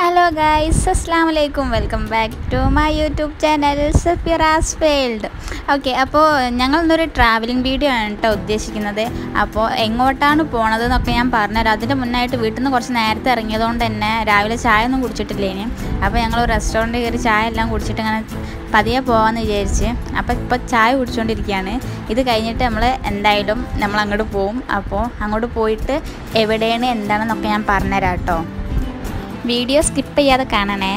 hello guys അസ്സാം വലൈക്കും welcome back to my YouTube channel Safira's world okay അപ്പോൾ ഞങ്ങൾ ഇന്നൊരു ട്രാവലിംഗ് വീഡിയോ ആണ് കേട്ടോ ഉദ്ദേശിക്കുന്നത് അപ്പോൾ എങ്ങോട്ടാണ് പോണത് എന്നൊക്കെ ഞാൻ പറഞ്ഞുതരാം അതിൻ്റെ മുന്നായിട്ട് വീട്ടിൽ നിന്ന് കുറച്ച് നേരത്തെ ഇറങ്ങിയതുകൊണ്ട് തന്നെ രാവിലെ ചായ ഒന്നും കുടിച്ചിട്ടില്ലേനി അപ്പോൾ ഞങ്ങൾ റെസ്റ്റോറൻറ്റിൽ കയറി ചായ എല്ലാം കുടിച്ചിട്ട് ഇങ്ങനെ പതിയെ പോകാമെന്ന് വിചാരിച്ച് അപ്പോൾ ഇപ്പോൾ ചായ കുടിച്ചുകൊണ്ടിരിക്കുകയാണ് ഇത് കഴിഞ്ഞിട്ട് നമ്മൾ എന്തായാലും നമ്മൾ അങ്ങോട്ട് പോവും അപ്പോൾ അങ്ങോട്ട് പോയിട്ട് എവിടെയാണ് എന്താണെന്നൊക്കെ ഞാൻ പറഞ്ഞുതരാം കേട്ടോ വീഡിയോ സ്കിപ്പ് ചെയ്യാതെ കാണണേ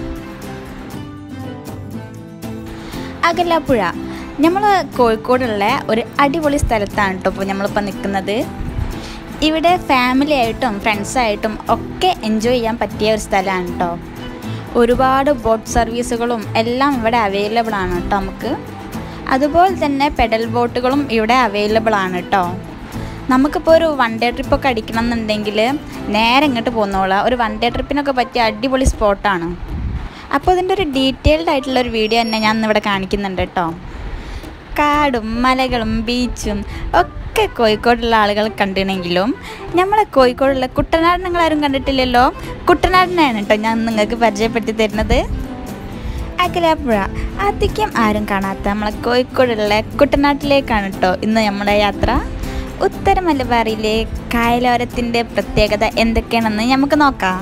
അകലാപ്പുഴ നമ്മൾ കോഴിക്കോടുള്ള ഒരു അടിപൊളി സ്ഥലത്താണ് കേട്ടോ ഇപ്പോൾ നമ്മളിപ്പോൾ നിൽക്കുന്നത് ഇവിടെ ഫാമിലി ആയിട്ടും ഫ്രണ്ട്സായിട്ടും ഒക്കെ എൻജോയ് ചെയ്യാൻ പറ്റിയ ഒരു സ്ഥലമാണ് കേട്ടോ ഒരുപാട് ബോട്ട് സർവീസുകളും എല്ലാം ഇവിടെ അവൈലബിൾ ആണ് കേട്ടോ നമുക്ക് അതുപോലെ തന്നെ പെഡൽ ബോട്ടുകളും ഇവിടെ അവൈലബിൾ ആണ് കേട്ടോ നമുക്കിപ്പോൾ ഒരു വൺ ഡേ ട്രിപ്പൊക്കെ അടിക്കണം എന്നുണ്ടെങ്കിൽ നേരെ ഇങ്ങോട്ട് പോന്നോളാം ഒരു വൺ ഡേ ട്രിപ്പിനൊക്കെ പറ്റിയ അടിപൊളി സ്പോട്ടാണ് അപ്പോൾ ഇതിൻ്റെ ഒരു ഡീറ്റെയിൽഡ് ആയിട്ടുള്ള ഒരു വീഡിയോ തന്നെ ഞാൻ ഇവിടെ കാണിക്കുന്നുണ്ട് കേട്ടോ കാടും മലകളും ബീച്ചും ഒക്കെ കോഴിക്കോടുള്ള ആളുകൾ കണ്ടിട്ടുണ്ടെങ്കിലും നമ്മളെ കോഴിക്കോടുള്ള കുട്ടനാട് നിങ്ങൾ ആരും കണ്ടിട്ടില്ലല്ലോ കുട്ടനാടിനെയാണ് കേട്ടോ ഞാൻ നിങ്ങൾക്ക് പരിചയപ്പെടുത്തി തരുന്നത് അകലാപ്പുഴ അധികം ആരും കാണാത്ത നമ്മളെ കോഴിക്കോടുള്ള കുട്ടനാട്ടിലേക്കാണ് കേട്ടോ ഇന്ന് നമ്മുടെ യാത്ര ഉത്തര മലബാറിലെ കായലോരത്തിൻ്റെ പ്രത്യേകത എന്തൊക്കെയാണെന്ന് നമുക്ക് നോക്കാം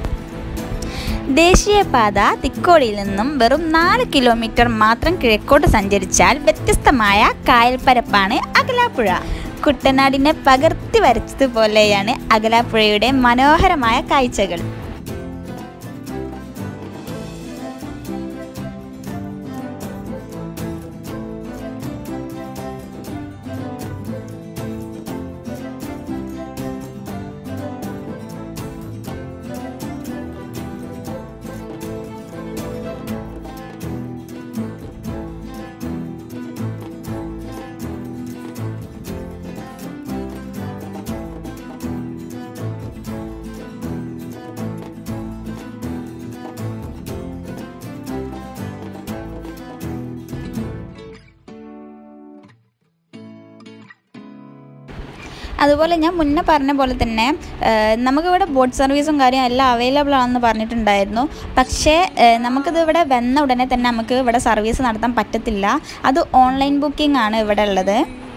ദേശീയപാത തിക്കോടിയിൽ നിന്നും വെറും നാല് കിലോമീറ്റർ മാത്രം കിഴക്കോട്ട് സഞ്ചരിച്ചാൽ വ്യത്യസ്തമായ കായൽപ്പരപ്പാണ് അകലാപ്പുഴ കുട്ടനാടിനെ പകർത്തി വരച്ചതുപോലെയാണ് അകലാപ്പുഴയുടെ മനോഹരമായ കാഴ്ചകൾ അതുപോലെ ഞാൻ മുന്നേ പറഞ്ഞ പോലെ തന്നെ നമുക്കിവിടെ ബോട്ട് സർവീസും കാര്യം എല്ലാം അവൈലബിൾ ആണെന്ന് പറഞ്ഞിട്ടുണ്ടായിരുന്നു പക്ഷേ നമുക്കിത് ഇവിടെ വന്ന ഉടനെ തന്നെ നമുക്ക് ഇവിടെ സർവീസ് നടത്താൻ പറ്റത്തില്ല അത് ഓൺലൈൻ ബുക്കിംഗ് ആണ് ഇവിടെ ഉള്ളത്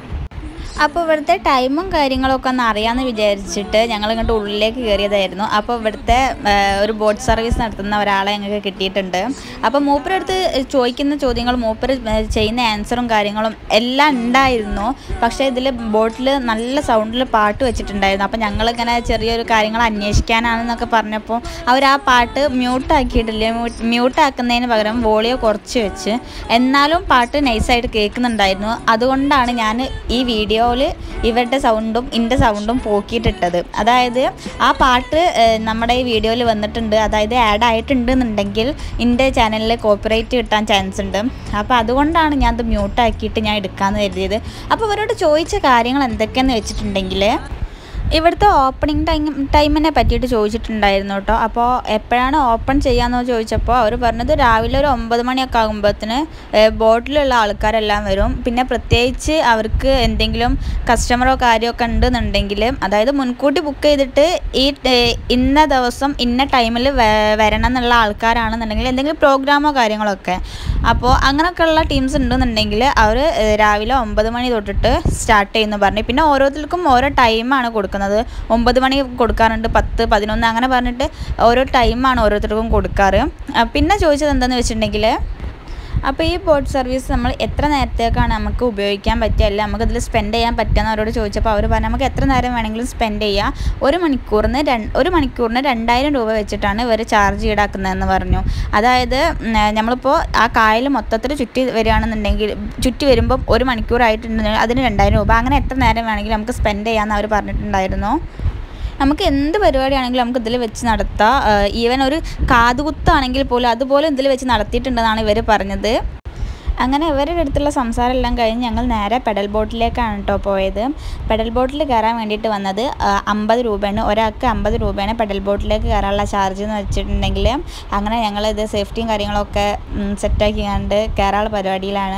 അപ്പോൾ ഇവിടുത്തെ ടൈമും കാര്യങ്ങളൊക്കെ ഒന്ന് അറിയാമെന്ന് വിചാരിച്ചിട്ട് ഞങ്ങൾ ഇങ്ങോട്ട് ഉള്ളിലേക്ക് കയറിയതായിരുന്നു അപ്പോൾ ഇവിടുത്തെ ഒരു ബോട്ട് സർവീസ് നടത്തുന്ന ഒരാളെ ഞങ്ങൾക്ക് കിട്ടിയിട്ടുണ്ട് അപ്പോൾ മൂപ്പരടുത്ത് ചോദിക്കുന്ന ചോദ്യങ്ങളും മൂപ്പർ ചെയ്യുന്ന ആൻസറും കാര്യങ്ങളും എല്ലാം ഉണ്ടായിരുന്നു പക്ഷേ ഇതിൽ ബോട്ടിൽ നല്ല സൗണ്ടിൽ പാട്ട് വെച്ചിട്ടുണ്ടായിരുന്നു അപ്പോൾ ഞങ്ങളിങ്ങനെ ചെറിയൊരു കാര്യങ്ങൾ അന്വേഷിക്കാനാണെന്നൊക്കെ പറഞ്ഞപ്പോൾ അവർ ആ പാട്ട് മ്യൂട്ടാക്കിയിട്ടില്ല മ്യൂട്ടാക്കുന്നതിന് പകരം വോളിയോ കുറച്ച് വെച്ച് എന്നാലും പാട്ട് നൈസായിട്ട് കേൾക്കുന്നുണ്ടായിരുന്നു അതുകൊണ്ടാണ് ഞാൻ ഈ വീഡിയോ വീഡിയോയിൽ ഇവരുടെ സൗണ്ടും എൻ്റെ സൗണ്ടും പോക്കിയിട്ടിട്ടത് അതായത് ആ പാട്ട് നമ്മുടെ ഈ വീഡിയോയിൽ വന്നിട്ടുണ്ട് അതായത് ആഡ് ആയിട്ടുണ്ട് എന്നുണ്ടെങ്കിൽ എൻ്റെ ചാനലിൽ കോപ്പിറൈറ്റ് കിട്ടാൻ ചാൻസ് ഉണ്ട് അപ്പോൾ അതുകൊണ്ടാണ് ഞാൻ അത് മ്യൂട്ടാക്കിയിട്ട് ഞാൻ എടുക്കാമെന്ന് കരുതിയത് അപ്പോൾ ഇവരോട് ചോദിച്ച കാര്യങ്ങൾ എന്തൊക്കെയെന്ന് വെച്ചിട്ടുണ്ടെങ്കിൽ ഇവിടുത്തെ ഓപ്പണിംഗ് ടൈം ടൈമിനെ പറ്റിയിട്ട് ചോദിച്ചിട്ടുണ്ടായിരുന്നു കേട്ടോ അപ്പോൾ എപ്പോഴാണ് ഓപ്പൺ ചെയ്യാമെന്ന് ചോദിച്ചപ്പോൾ അവർ പറഞ്ഞത് രാവിലെ ഒരു ഒമ്പത് മണിയൊക്കെ ആകുമ്പോഴത്തിന് ബോട്ടിലുള്ള ആൾക്കാരെല്ലാം വരും പിന്നെ പ്രത്യേകിച്ച് അവർക്ക് എന്തെങ്കിലും കസ്റ്റമറോ കാര്യമൊക്കെ ഉണ്ടെന്നുണ്ടെങ്കിൽ അതായത് മുൻകൂട്ടി ബുക്ക് ചെയ്തിട്ട് ഈ ഇന്ന ദിവസം ഇന്ന ടൈമിൽ വരണം എന്നുള്ള ആൾക്കാരാണെന്നുണ്ടെങ്കിൽ എന്തെങ്കിലും പ്രോഗ്രാമോ കാര്യങ്ങളൊക്കെ അപ്പോൾ അങ്ങനെയൊക്കെയുള്ള ടീംസ് ഉണ്ടെന്നുണ്ടെങ്കിൽ അവർ രാവിലെ ഒമ്പത് മണി തൊട്ടിട്ട് സ്റ്റാർട്ട് ചെയ്യുന്നു പറഞ്ഞു പിന്നെ ഓരോരുത്തർക്കും ഓരോ ടൈമാണ് കൊടുക്കുന്നത് ഒമ്പത് മണി കൊടുക്കാറുണ്ട് പത്ത് പതിനൊന്ന് അങ്ങനെ പറഞ്ഞിട്ട് ഓരോ ടൈമാണ് ഓരോരുത്തർക്കും കൊടുക്കാറ് പിന്നെ ചോദിച്ചത് എന്താണെന്ന് വെച്ചിട്ടുണ്ടെങ്കിൽ അപ്പോൾ ഈ ബോട്ട് സർവീസ് നമ്മൾ എത്ര നേരത്തേക്കാണ് നമുക്ക് ഉപയോഗിക്കാൻ പറ്റുക അല്ല നമുക്ക് ഇതിൽ സ്പെൻഡ് ചെയ്യാൻ പറ്റുമെന്ന് അവരോട് ചോദിച്ചപ്പോൾ അവർ പറഞ്ഞു നമുക്ക് എത്ര നേരം വേണമെങ്കിലും സ്പെൻഡ് ചെയ്യാം ഒരു മണിക്കൂറിന് ഒരു മണിക്കൂറിന് രണ്ടായിരം രൂപ വെച്ചിട്ടാണ് ഇവർ ചാർജ് ഈടാക്കുന്നതെന്ന് പറഞ്ഞു അതായത് നമ്മളിപ്പോൾ ആ കായൽ മൊത്തത്തിൽ ചുറ്റി വരികയാണെന്നുണ്ടെങ്കിൽ ചുറ്റി വരുമ്പോൾ ഒരു മണിക്കൂറായിട്ടുണ്ടെങ്കിൽ അതിന് രണ്ടായിരം രൂപ അങ്ങനെ എത്ര നേരം വേണമെങ്കിലും നമുക്ക് സ്പെൻഡ് ചെയ്യാമെന്ന് അവർ പറഞ്ഞിട്ടുണ്ടായിരുന്നു നമുക്ക് എന്ത് പരിപാടിയാണെങ്കിലും നമുക്ക് ഇതിൽ വെച്ച് നടത്താം ഈവൻ ഒരു കാതുകുത്താണെങ്കിൽ പോലും അതുപോലെ ഇതിൽ വെച്ച് നടത്തിയിട്ടുണ്ടെന്നാണ് ഇവർ പറഞ്ഞത് അങ്ങനെ ഇവരുടെ അടുത്തുള്ള സംസാരം എല്ലാം കഴിഞ്ഞ് ഞങ്ങൾ നേരെ പെഡൽ ബോട്ടിലേക്കാണ് കേട്ടോ പോയത് പെഡൽ ബോട്ടിൽ കയറാൻ വേണ്ടിയിട്ട് വന്നത് അമ്പത് രൂപയാണ് ഒരാൾക്ക് അമ്പത് രൂപയാണ് പെഡൽ ബോട്ടിലേക്ക് കയറാനുള്ള ചാർജ് എന്ന് വെച്ചിട്ടുണ്ടെങ്കിൽ അങ്ങനെ ഞങ്ങൾ ഇത് സേഫ്റ്റിയും കാര്യങ്ങളൊക്കെ സെറ്റാക്കി കണ്ട് കയറാനുള്ള പരിപാടിയിലാണ്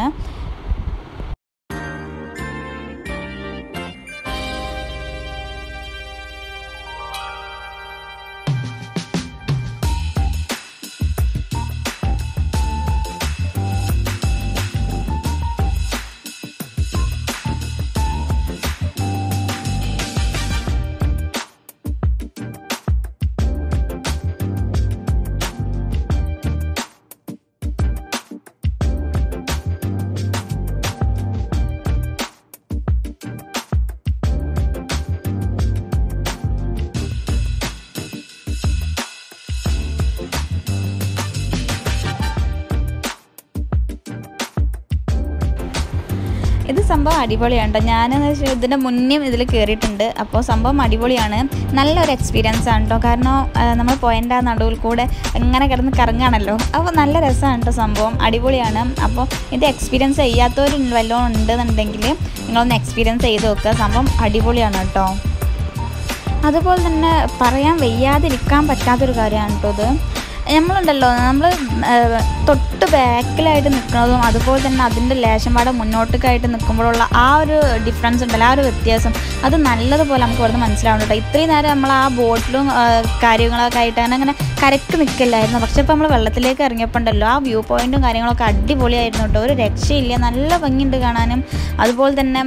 സംഭവം അടിപൊളിയാണ് കേട്ടോ ഞാനെന്ന് വെച്ചാൽ ഇതിൻ്റെ മുന്നേ ഇതിൽ കയറിയിട്ടുണ്ട് അപ്പോൾ സംഭവം അടിപൊളിയാണ് നല്ലൊരു എക്സ്പീരിയൻസ് ആണ് കേട്ടോ കാരണം നമ്മൾ പോയൻ്റെ ആ നടുവിൽ കൂടെ ഇങ്ങനെ കിടന്ന് കറങ്ങാണല്ലോ അപ്പോൾ നല്ല രസമാണ് കേട്ടോ സംഭവം അടിപൊളിയാണ് അപ്പോൾ ഇത് എക്സ്പീരിയൻസ് ചെയ്യാത്തവർ വല്ലതും ഉണ്ടെന്നുണ്ടെങ്കിൽ നിങ്ങളൊന്ന് എക്സ്പീരിയൻസ് ചെയ്ത് നോക്കുക സംഭവം അടിപൊളിയാണ് കേട്ടോ അതുപോലെ തന്നെ പറയാൻ വയ്യാതിരിക്കാൻ പറ്റാത്തൊരു കാര്യമാണ് കേട്ടോ ഇത് നമ്മളുണ്ടല്ലോ നമ്മൾ തൊട്ട് ബാക്കിലായിട്ട് നിൽക്കുന്നതും അതുപോലെ തന്നെ അതിൻ്റെ ലേശം പാടെ മുന്നോട്ടേക്കായിട്ട് നിൽക്കുമ്പോഴുള്ള ആ ഒരു ഡിഫറൻസ് ഉണ്ടല്ലോ ആ ഒരു വ്യത്യാസം അത് നല്ലതുപോലെ നമുക്ക് ഇവിടുന്ന് മനസ്സിലാവുന്നുണ്ട് കേട്ടോ ഇത്രയും നേരം നമ്മൾ ആ ബോട്ടിലും കാര്യങ്ങളൊക്കെ ആയിട്ട് അങ്ങനെ അങ്ങനെ കരക്ക് നിൽക്കില്ലായിരുന്നു പക്ഷെ ഇപ്പോൾ നമ്മൾ വെള്ളത്തിലേക്ക് ഇറങ്ങിയപ്പോൾ ഉണ്ടല്ലോ ആ വ്യൂ പോയിൻറ്റും കാര്യങ്ങളൊക്കെ അടിപൊളിയായിരുന്നു കേട്ടോ ഒരു രക്ഷയില്ല നല്ല ഭംഗിയുണ്ട് കാണാനും അതുപോലെ തന്നെ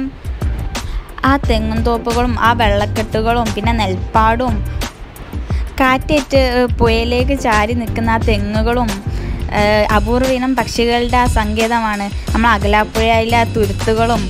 ആ തെങ്ങും തോപ്പുകളും ആ വെള്ളക്കെട്ടുകളും പിന്നെ നെൽപ്പാടും കാറ്റേറ്റ് പുഴയിലേക്ക് ചാരി നിൽക്കുന്ന ആ തെങ്ങുകളും അപൂർവീനം പക്ഷികളുടെ ആ സങ്കേതമാണ് നമ്മൾ അകലാപ്പുഴയിലെ ആ തുരുത്തുകളും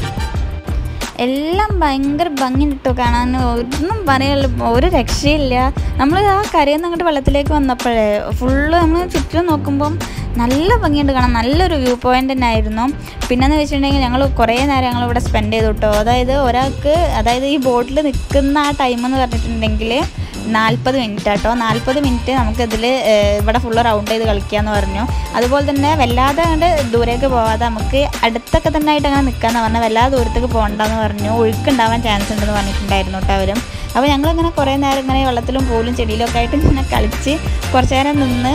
എല്ലാം ഭയങ്കര ഭംഗി കിട്ടോ കാണാൻ ഒന്നും പറയാനില്ല ഒരു രക്ഷയില്ല നമ്മൾ ആ കരയിൽ നിന്ന് അങ്ങോട്ട് വെള്ളത്തിലേക്ക് വന്നപ്പോഴേ ഫുള്ള് നമ്മൾ ചുറ്റും നോക്കുമ്പം നല്ല ഭംഗിയുണ്ട് കാണാൻ നല്ലൊരു വ്യൂ പോയിൻ്റ് തന്നെ ആയിരുന്നു പിന്നെന്ന് വെച്ചിട്ടുണ്ടെങ്കിൽ ഞങ്ങൾ കുറേ നേരം ഞങ്ങൾ ഇവിടെ സ്പെൻഡ് ചെയ്തു കേട്ടോ അതായത് ഒരാൾക്ക് അതായത് ഈ ബോട്ടിൽ നിൽക്കുന്ന ആ ടൈം എന്ന് പറഞ്ഞിട്ടുണ്ടെങ്കിൽ നാൽപ്പത് മിനിറ്റ് കേട്ടോ നാൽപ്പത് മിനിറ്റ് നമുക്കിതിൽ ഇവിടെ ഫുള്ള് റൗണ്ട് ചെയ്ത് കളിക്കാമെന്ന് പറഞ്ഞു അതുപോലെ തന്നെ വല്ലാതെ അങ്ങോട്ട് ദൂരേക്ക് പോവാതെ നമുക്ക് അടുത്തൊക്കെ തന്നെ ആയിട്ട് അങ്ങനെ നിൽക്കാമെന്ന് പറഞ്ഞു വല്ലാതെ ദൂരത്തേക്ക് പോകണ്ടെന്ന് പറഞ്ഞു ഒഴുക്കുണ്ടാവാൻ ചാൻസ് ഉണ്ടെന്ന് പറഞ്ഞിട്ടുണ്ടായിരുന്നു കേട്ടോ അവരും അപ്പോൾ ഞങ്ങളിങ്ങനെ കുറേ നേരം ഇങ്ങനെ വെള്ളത്തിലും പൂലും ചെടിയിലും ഒക്കെ ആയിട്ട് ഇങ്ങനെ കളിച്ച് കുറച്ച് നേരം നിന്ന്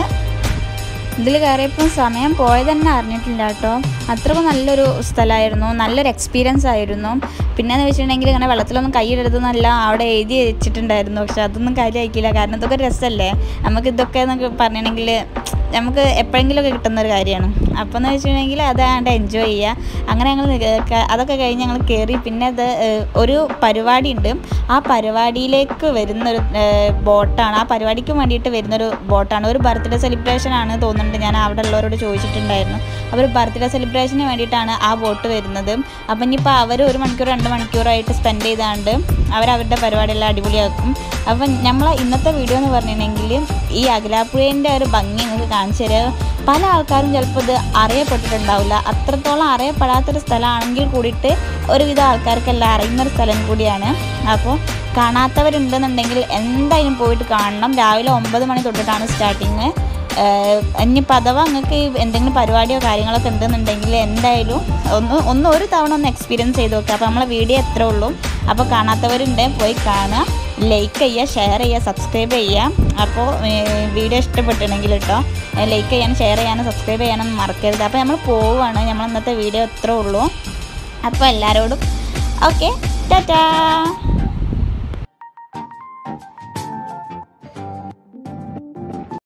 ഇതിൽ കയറിയപ്പോൾ സമയം പോയത് തന്നെ അറിഞ്ഞിട്ടില്ല കേട്ടോ അത്രക്കും നല്ലൊരു സ്ഥലമായിരുന്നു നല്ലൊരു എക്സ്പീരിയൻസ് ആയിരുന്നു പിന്നെന്ന് വെച്ചിട്ടുണ്ടെങ്കിൽ ഇങ്ങനെ വെള്ളത്തിലൊന്നും കൈയിടരുതെന്നല്ല അവിടെ എഴുതി വെച്ചിട്ടുണ്ടായിരുന്നു പക്ഷെ അതൊന്നും കാര്യമാക്കിയില്ല കാരണം ഇതൊക്കെ ഒരു രസമല്ലേ നമുക്ക് ഇതൊക്കെ എന്നൊക്കെ പറഞ്ഞിട്ടുണ്ടെങ്കിൽ നമുക്ക് എപ്പോഴെങ്കിലുമൊക്കെ കിട്ടുന്ന ഒരു കാര്യമാണ് അപ്പോൾ എന്ന് വെച്ചിട്ടുണ്ടെങ്കിൽ അതാണ്ട് എൻജോയ് ചെയ്യുക അങ്ങനെ ഞങ്ങൾ അതൊക്കെ കഴിഞ്ഞ് ഞങ്ങൾ കയറി പിന്നെ അത് ഒരു പരിപാടി ഉണ്ട് ആ പരിപാടിയിലേക്ക് വരുന്നൊരു ബോട്ടാണ് ആ പരിപാടിക്ക് വേണ്ടിയിട്ട് വരുന്നൊരു ബോട്ടാണ് ഒരു ബർത്ത്ഡേ സെലിബ്രേഷൻ ആണ് തോന്നുന്നുണ്ട് ഞാൻ അവിടെ ഉള്ളവരോട് ചോദിച്ചിട്ടുണ്ടായിരുന്നു അവർ ബർത്ത്ഡേ സെലിബ്രേഷന് വേണ്ടിയിട്ടാണ് ആ ബോട്ട് വരുന്നത് അപ്പം ഇനിയിപ്പോൾ അവർ ഒരു മണിക്കൂർ രണ്ട് മണിക്കൂറായിട്ട് സ്പെൻഡ് ചെയ്താണ്ട് അവരവരുടെ പരിപാടിയെല്ലാം അടിപൊളിയാക്കും അപ്പം നമ്മൾ ഇന്നത്തെ വീഡിയോ എന്ന് പറഞ്ഞിട്ടുണ്ടെങ്കിൽ ഈ അഖിലാപ്പുഴേൻ്റെ ഒരു ഭംഗി നിങ്ങൾക്ക് കാണിച്ചു തരാം പല ആൾക്കാരും ചിലപ്പോൾ ഇത് അറിയപ്പെട്ടിട്ടുണ്ടാവില്ല അത്രത്തോളം അറിയപ്പെടാത്തൊരു സ്ഥലമാണെങ്കിൽ കൂടിയിട്ട് ഒരുവിധ ആൾക്കാർക്കെല്ലാം അറിയുന്നൊരു സ്ഥലം കൂടിയാണ് അപ്പോൾ കാണാത്തവരുണ്ടെന്നുണ്ടെങ്കിൽ എന്തായാലും പോയിട്ട് കാണണം രാവിലെ ഒമ്പത് മണി തൊട്ടിട്ടാണ് സ്റ്റാർട്ടിങ് ഇനിയിപ്പോൾ അഥവാ നിങ്ങൾക്ക് എന്തെങ്കിലും പരിപാടിയോ കാര്യങ്ങളൊക്കെ ഉണ്ടെന്നുണ്ടെങ്കിൽ എന്തായാലും ഒന്ന് ഒന്ന് ഒരു തവണ ഒന്ന് എക്സ്പീരിയൻസ് ചെയ്ത് നോക്കുക അപ്പോൾ നമ്മളെ വീഡിയോ എത്ര ഉള്ളൂ അപ്പോൾ കാണാത്തവരുണ്ട് പോയി കാണുക ലൈക്ക് ചെയ്യുക ഷെയർ ചെയ്യുക സബ്സ്ക്രൈബ് ചെയ്യുക അപ്പോൾ വീഡിയോ ഇഷ്ടപ്പെട്ടിട്ടുണ്ടെങ്കിൽ കേട്ടോ ലൈക്ക് ചെയ്യാനും ഷെയർ ചെയ്യാനും സബ്സ്ക്രൈബ് ചെയ്യാനൊന്നും മറക്കരുത് അപ്പോൾ നമ്മൾ പോവുകയാണ് നമ്മൾ ഇന്നത്തെ വീഡിയോ എത്ര ഉള്ളൂ അപ്പോൾ എല്ലാവരോടും ഓക്കെ ടാറ്റാ